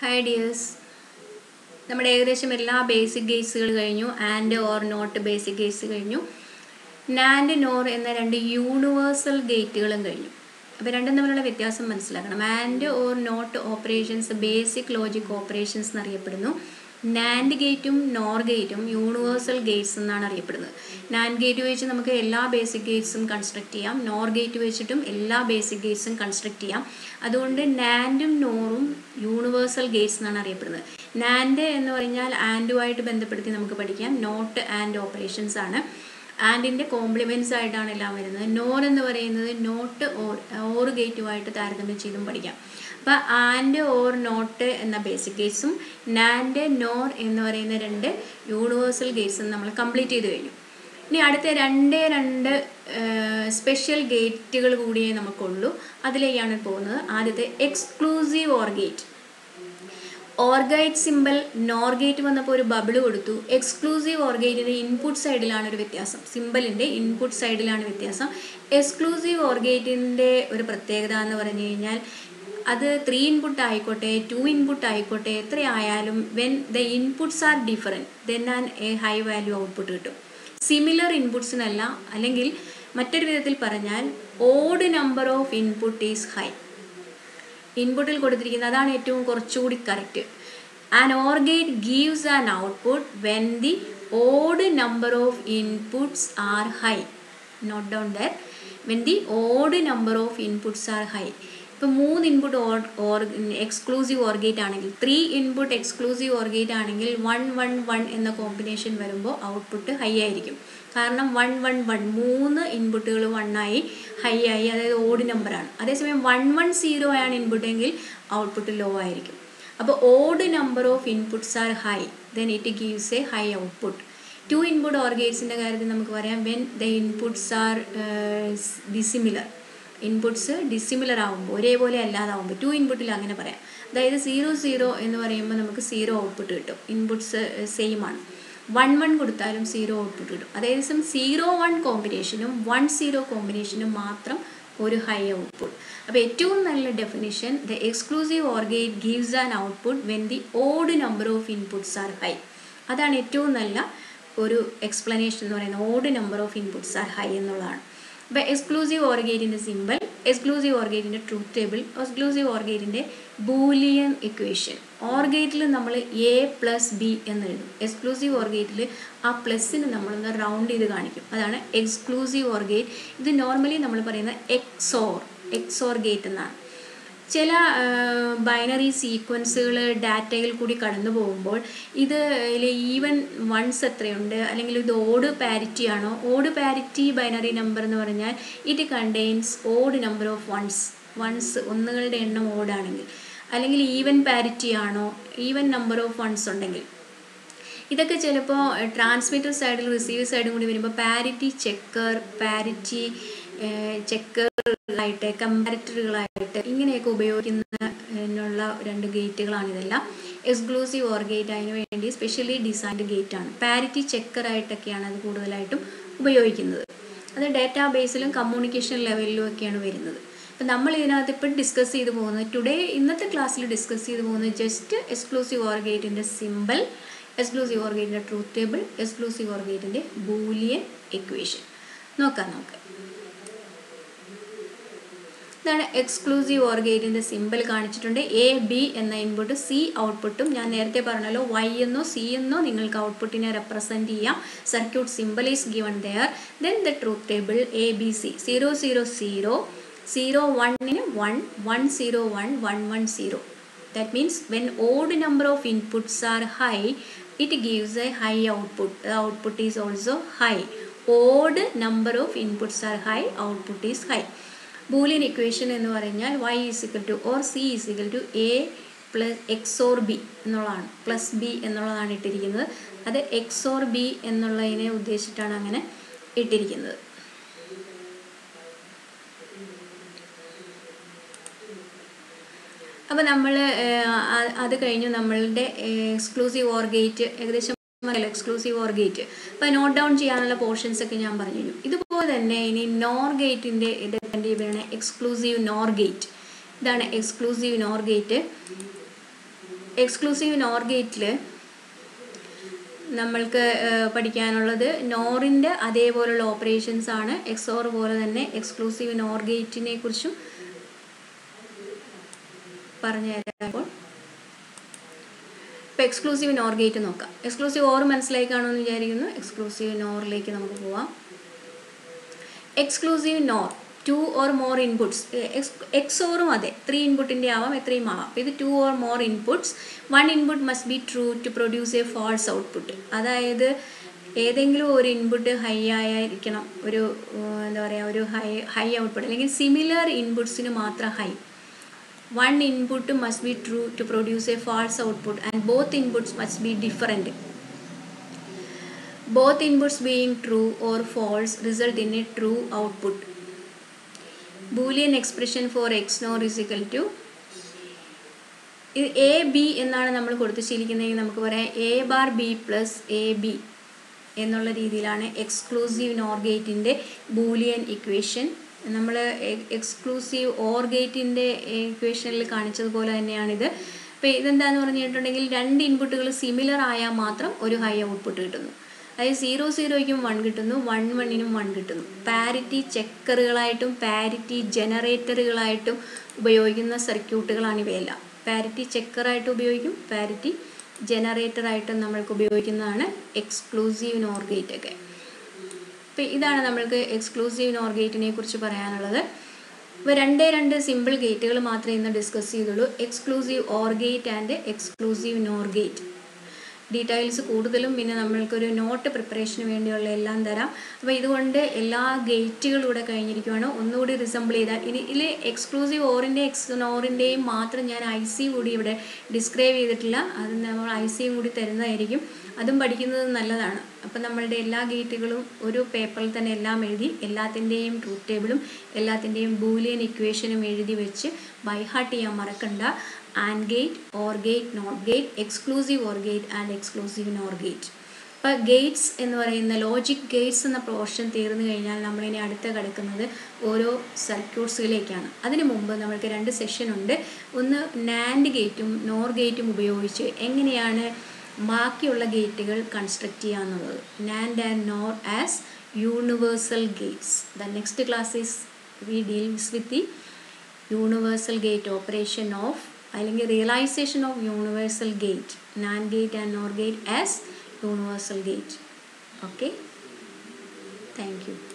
hi dears നമ്മുടെ ഏകദേശം എല്ലാ ബേസിക് ഗേറ്റ്സുകൾ കഴിഞ്ഞു and or not basic gates കഴിഞ്ഞു നാൻഡ് നോർ എന്ന രണ്ട് യൂണിവേഴ്സൽ ഗേറ്റുകളും കഴിഞ്ഞു അപ്പോൾ രണ്ടും തമ്മിലുള്ള വ്യത്യാസം മനസ്സിലാക്കണം and or not operations basic logic operations എന്നറിയപ്പെടുന്നു നാൻഡ് ഗേറ്റും നോർ ഗേറ്റും യൂണിവേഴ്സൽ ഗേറ്റ്സ് എന്നാണ് അറിയപ്പെടുന്നത് നാൻഡ് ഗേറ്റ് വെച്ച് നമുക്ക് എല്ലാ ബേസിക് ഗേറ്റ്സും കൺസ്ട്രക്ട് ചെയ്യാം നോർ ഗേറ്റ് വെച്ചിട്ടും എല്ലാ ബേസിക് ഗേറ്റ്സും കൺസ്ട്രക്ട് ചെയ്യാം അതുകൊണ്ട് നാൻഡും നോറും യൂണിവേഴ്സൽ ഗേറ്റ്സ് എന്നാണ് അറിയപ്പെടുന്നത് നാൻഡ് എന്ന് പറഞ്ഞാൽ ആൻഡുമായിട്ട് ബന്ധപ്പെടുത്തി നമുക്ക് പഠിക്കാം നോട്ട് ആൻഡ് ഓപ്പറേഷൻസ് ആണ് ആൻഡിൻ്റെ കോംപ്ലിമെൻറ്റ്സ് ആയിട്ടാണ് എല്ലാം വരുന്നത് നോർ എന്ന് പറയുന്നത് നോട്ട് ഓർ ഓർ ഗേറ്റുമായിട്ട് താരതമ്യം ചെയ്തും പഠിക്കാം അപ്പോൾ ആൻഡ് ഓർ നോട്ട് എന്ന ബേസിക് ഗേറ്റ്സും നാൻഡ് നോർ എന്ന് പറയുന്ന രണ്ട് യൂണിവേഴ്സൽ ഗേറ്റ്സും നമ്മൾ കംപ്ലീറ്റ് ചെയ്ത് കഴിഞ്ഞു ഇനി അടുത്ത രണ്ടേ രണ്ട് സ്പെഷ്യൽ ഗേറ്റുകൾ കൂടിയേ നമുക്കുള്ളൂ അതിലേക്കാണ് പോകുന്നത് ആദ്യത്തെ exclusive or gate or gate simple NOR gate വന്നപ്പോൾ ഒരു ബബിൾ കൊടുത്തു എക്സ്ക്ലൂസീവ് ഓർഗേറ്റിൻ്റെ ഇൻപുട്ട് സൈഡിലാണ് ഒരു വ്യത്യാസം സിമ്പിളിൻ്റെ ഇൻപുട്ട് സൈഡിലാണ് വ്യത്യാസം എക്സ്ക്ലൂസീവ് ഓർഗേറ്റിൻ്റെ ഒരു പ്രത്യേകത എന്ന് പറഞ്ഞു കഴിഞ്ഞാൽ അത് ത്രീ ഇൻപുട്ട് ആയിക്കോട്ടെ ടു ഇൻപുട്ട് ആയിക്കോട്ടെ എത്രയായാലും when the inputs are different then an a high value output കിട്ടും സിമിലർ ഇൻപുട്സിനല്ല അല്ലെങ്കിൽ മറ്റൊരു വിധത്തിൽ പറഞ്ഞാൽ odd number of input is high ഇൻപുട്ടിൽ കൊടുത്തിരിക്കുന്നത് അതാണ് ഏറ്റവും കുറച്ചുകൂടി correct an or gate gives an output when the odd number of inputs are high note down that when the odd number of inputs are high ഇപ്പം മൂന്ന് input or or exclusive or gate ആണെങ്കിൽ three input exclusive or gate ആണെങ്കിൽ one one one എന്ന combination വരുമ്പോൾ output high ആയിരിക്കും കാരണം one one one മൂന്ന് ഇൻപുട്ടുകൾ വണ്ണായി ഹൈ ആയി അതായത് ഓഡ് നമ്പറാണ് അതേസമയം വൺ വൺ സീറോ ആണ് ഇൻപുട്ട് എങ്കിൽ ഔട്ട്പുട്ട് ലോ ആയിരിക്കും അപ്പോൾ odd number of inputs are high then it gives a high output two input ഓർഗേറ്റ്സിൻ്റെ കാര്യത്തിൽ നമുക്ക് പറയാം when the inputs are dissimilar inputs dissimilar ആകുമ്പോൾ ഒരേപോലെ അല്ലാതാവുമ്പോൾ ടു ഇൻപുട്ടിൽ അങ്ങനെ പറയാം അതായത് സീറോ സീറോ എന്ന് പറയുമ്പോൾ നമുക്ക് സീറോ ഔട്ട്പുട്ട് കിട്ടും ഇൻപുട്സ് സെയിം ആണ് വൺ വൺ കൊടുത്താലും സീറോ ഔട്ട്പുട്ട് കിട്ടും അതായത് സീറോ വൺ കോമ്പിനേഷനും വൺ സീറോ കോമ്പിനേഷനും മാത്രം ഒരു ഹൈ ഔട്ട്പുട്ട് അപ്പോൾ ഏറ്റവും നല്ല definition the exclusive or gate gives an output when the odd number of inputs are high അതാണ് ഏറ്റവും നല്ല ഒരു എക്സ്പ്ലനേഷൻ എന്ന് പറയുന്നത് odd number of inputs are high എന്നുള്ളതാണ് അപ്പോൾ എക്സ്ക്ലൂസീവ് ഓർഗേറ്റിൻ്റെ സിമ്പിൾ എക്സ്ക്ലൂസീവ് ഓർഗേറ്റിൻ്റെ ട്രൂത്ത് ടേബിൾ എക്സ്ക്ലൂസീവ് ഓർഗേറ്റിൻ്റെ ബൂലിയൻ ഇക്വേഷൻ ഓർഗേറ്റിൽ നമ്മൾ എ പ്ലസ് ബി എന്ന് എഴുതും എക്സ്ക്ലൂസീവ് ഓർഗേറ്റിൽ ആ പ്ലസ്സിന് നമ്മളൊന്ന് റൗണ്ട് ചെയ്ത് കാണിക്കും അതാണ് എക്സ്ക്ലൂസീവ് ഓർഗേറ്റ് ഇത് നോർമലി നമ്മൾ പറയുന്ന എക്സോർ എക്സോർ ഗേറ്റ് എന്നാണ് ചില ബൈനറി സീക്വൻസുകൾ ഡാറ്റയിൽ കൂടി കടന്നു പോകുമ്പോൾ ഇത് ഈവൻ വൺസ് എത്രയുണ്ട് അല്ലെങ്കിൽ ഇത് ഓഡ് പാരിറ്റി ആണോ ഓഡ് പാരിറ്റി ബൈനറി നമ്പർ എന്ന് പറഞ്ഞാൽ it contains odd number of ones ones ഒന്നുകളുടെ എണ്ണം ഓടാണെങ്കിൽ അല്ലെങ്കിൽ ഈവൻ പാരിറ്റി ആണോ ഈവൻ നമ്പർ ഓഫ് വൺസ് ഉണ്ടെങ്കിൽ ഇതൊക്കെ ചിലപ്പോൾ ട്രാൻസ്മിറ്റർ സൈഡിൽ റിസീവർ സൈഡും കൂടി വരുമ്പോൾ പാരിറ്റി ചെക്കർ പാരിറ്റി ചെക്കറുകളായിട്ട് കമ്പാരിറ്ററുകളായിട്ട് ഇങ്ങനെയൊക്കെ ഉപയോഗിക്കുന്നതിനുള്ള രണ്ട് ഗേറ്റുകളാണ് ഇതെല്ലാം എക്സ്ക്ലൂസീവ് ഓർ ഗേറ്റ് അതിന് വേണ്ടി സ്പെഷ്യലി ഡിസൈൻഡ് ഗേറ്റ് ആണ് പാരിറ്റി ചെക്കറായിട്ടൊക്കെയാണ് അത് കൂടുതലായിട്ടും ഉപയോഗിക്കുന്നത് അത് ഡാറ്റാ ബേസിലും കമ്മ്യൂണിക്കേഷൻ ലെവലിലും ഒക്കെയാണ് വരുന്നത് അപ്പം നമ്മൾ ഇതിനകത്ത് ഇപ്പം ഡിസ്കസ് ചെയ്ത് പോകുന്നത് ടുഡേ ഇന്നത്തെ ക്ലാസ്സിൽ ഡിസ്കസ് ചെയ്ത് പോകുന്നത് ജസ്റ്റ് എക്സ്ക്ലൂസീവ് ഓർ ഗേറ്റിൻ്റെ സിമ്പിൾ എക്സ്ക്ലൂസീവ് ഓർ ഗേറ്റിൻ്റെ ട്രൂത്ത് ടേബിൾ എക്സ്ക്ലൂസീവ് ഓർ ഗേറ്റിൻ്റെ ബൂലിയൻ എക്വേഷൻ നോക്കാം നമുക്ക് ഇതാണ് എക്സ്ക്ലൂസീവ് ഓർ ഗേറ്റിൻ്റെ സിമ്പിൾ കാണിച്ചിട്ടുണ്ട് എ ബി എന്ന ഇൻപുട്ട് സി ഔട്ട്പുട്ടും ഞാൻ നേരത്തെ പറഞ്ഞല്ലോ വൈ എന്നോ സി എന്നോ നിങ്ങൾക്ക് ഔട്ട്പുട്ടിനെ റെപ്രസെൻറ്റ് ചെയ്യാം circuit simple is given there then the truth table A B C zero zero zero zero വണ്ണിന് one one zero one one one zero that means when odd number of inputs are high it gives a high output the output is also high odd number of inputs are high output is high Boolean equation എന്ന് പറഞ്ഞാൽ Y is equal to or C is equal to A plus X or B എന്നുള്ളതാണ് plus B എന്നുള്ളതാണ് ഇട്ടിരിക്കുന്നത് അത് X or B എന്നുള്ളതിനെ ഉദ്ദേശിച്ചിട്ടാണ് അങ്ങനെ ഇട്ടിരിക്കുന്നത് അപ്പോൾ നമ്മൾ അത് കഴിഞ്ഞു നമ്മളുടെ എക്സ്ക്ലൂസീവ് ഓർ ഗേറ്റ് ഏകദേശം എക്സ്ക്ലൂസീവ് ഓർ ഗേറ്റ് അപ്പോൾ നോട്ട് ഡൗൺ ചെയ്യാനുള്ള പോർഷൻസ് ഒക്കെ ഞാൻ പറഞ്ഞു കഴിഞ്ഞു ഇതുപോലെ തന്നെ ഇനി നോർ ഗേറ്റിൻ്റെ ഡിപെൻഡ് ചെയ്യുകയാണ് എക്സ്ക്ലൂസീവ് നോർ ഗേറ്റ് ഇതാണ് exclusive NOR gate exclusive NOR ഗേറ്റിൽ നമ്മൾക്ക് ഏഹ്, പഠിക്കാനുള്ളത് നോറിൻ്റെ അതേപോലുള്ള ഓപ്പറേഷൻസ് ആണ് എക്സോർ പോലെ തന്നെ എക്സ്ക്ലൂസീവ് നോർ ഗേറ്റിനെ കുറിച്ചും പറഞ്ഞു തരാം ഇപ്പോൾ ഇപ്പോൾ എക്സ്ക്ലൂസീവ് നോർ ഗേറ്റ് നോക്കാം എക്സ്ക്ലൂസീവ് ഓർ മനസ്സിലായി കാണുമെന്ന് വിചാരിക്കുന്നു എക്സ്ക്ലൂസീവ് നോറിലേക്ക് നമുക്ക് പോവാം exclusive NOR two or more inputs എക്സോറും അതെ ത്രീ ഇൻപുട്ടിൻ്റെ ആവാം എത്രയും ആവാം ഇത് two or more inputs one input must be true to produce a false output അതായത് ഏതെങ്കിലും ഒരു ഇൻപുട്ട് ഹൈ ആയിരിക്കണം ഒരു ഏഹ്, എന്താ പറയുക ഒരു ഹൈ ഹൈ ഔട്ട്പുട്ട് അല്ലെങ്കിൽ സിമിലർ ഇൻപുട്സിന് മാത്രം high one input must be true to produce a false output and both inputs must be different both inputs being true or false result in a true output boolean expression for x nor is equal to ഇത് A B എന്നാണ് നമ്മൾ കൊടുത്ത് ശീലിക്കുന്നതെങ്കിൽ നമുക്ക് പറയാം A bar B plus A B എന്നുള്ള രീതിയിലാണ് exclusive NOR ഗേറ്റിൻ്റെ ബൂലിയൻ ഇക്വേഷൻ നമ്മൾ എക്സ്ക്ലൂസീവ് ഓർ ഗേറ്റിൻ്റെ ഇക്വേഷനിൽ കാണിച്ചതുപോലെ തന്നെയാണിത് അപ്പോൾ ഇതെന്താന്ന് പറഞ്ഞിട്ടുണ്ടെങ്കിൽ രണ്ട് ഇൻപുട്ടുകൾ സിമിലർ ആയാൽ മാത്രം ഒരു ഹൈ ഔട്ട്പുട്ട് കിട്ടുന്നു അതായത് സീറോ സീറോയ്ക്കും വൺ കിട്ടുന്നു വൺ വണ്ണിനും വൺ കിട്ടുന്നു പാരിറ്റി ചെക്കറുകളായിട്ടും പാരിറ്റി ജനറേറ്ററുകളായിട്ടും ഉപയോഗിക്കുന്ന സർക്യൂട്ടുകളാണ് ഇവയെല്ലാം പാരിറ്റി ചെക്കറായിട്ട് ഉപയോഗിക്കും പാരിറ്റി ജനറേറ്ററായിട്ടും നമ്മൾക്ക് ഉപയോഗിക്കുന്നതാണ് എക്സ്ക്ലൂസീവ് നോർ ഗേറ്റ് ഒക്കെ അപ്പോൾ ഇതാണ് നമ്മൾക്ക് എക്സ്ക്ലൂസീവ് നോർ ഗേറ്റിനെ കുറിച്ച് പറയാനുള്ളത് ഇപ്പോൾ രണ്ടേ രണ്ട് സിമ്പിൾ ഗേറ്റുകൾ മാത്രമേ ഇന്ന് ഡിസ്കസ് ചെയ്തുള്ളൂ exclusive or gate and exclusive NOR gate details കൂടുതലും പിന്നെ നമ്മൾക്കൊരു നോട്ട് പ്രിപ്പറേഷന് വേണ്ടിയുള്ള എല്ലാം തരാം അപ്പോൾ ഇതുകൊണ്ട് എല്ലാ ഗേറ്റുകളും ഇവിടെ കഴിഞ്ഞിരിക്കുകയാണ് ഒന്നുകൂടി റിസംബിൾ ചെയ്താൽ ഇനി ഇതിൽ എക്സ്ക്ലൂസീവ് ഓറിൻ്റെ എക്സ് നോറിൻ്റെയും മാത്രം ഞാൻ ഐ സി കൂടി ഇവിടെ ഡിസ്ക്രൈബ് ചെയ്തിട്ടില്ല അത് നമ്മൾ ഐ സിയും കൂടി തരുന്നതായിരിക്കും അതും പഠിക്കുന്നത് നല്ലതാണ് അപ്പം നമ്മളുടെ എല്ലാ ഗേറ്റുകളും ഒരു പേപ്പറിൽ തന്നെ എല്ലാം എഴുതി എല്ലാത്തിൻ്റെയും ട്രൂത്ത് ടേബിളും എല്ലാത്തിൻ്റെയും ബൂലിയൻ ഇക്വേഷനും എഴുതി വെച്ച് ബൈഹാർട്ട് ചെയ്യാൻ മറക്കണ്ട and gate or gate not gate exclusive or gate and exclusive NOR gate അപ്പോൾ ഗേറ്റ്സ് എന്ന് പറയുന്ന ലോജിക് ഗേറ്റ്സ് എന്ന പോർഷൻ തീർന്നു കഴിഞ്ഞാൽ നമ്മളിനി അടുത്ത് കിടക്കുന്നത് ഓരോ സർക്യൂട്ട്സിലേക്കാണ് അതിനു മുമ്പ് നമ്മൾക്ക് രണ്ട് സെഷൻ ഉണ്ട് ഒന്ന് നാൻഡ് ഗേറ്റും നോർ ഗേറ്റും ഉപയോഗിച്ച് എങ്ങനെയാണ് ബാക്കിയുള്ള ഗേറ്റുകൾ കൺസ്ട്രക്ട് ചെയ്യാന്നുള്ളത് NAND and NOR as universal gates the next class is we deals with the universal gate operation of അല്ലെങ്കിൽ realisation of universal gate NAND gate and NOR gate as universal gate okay thank U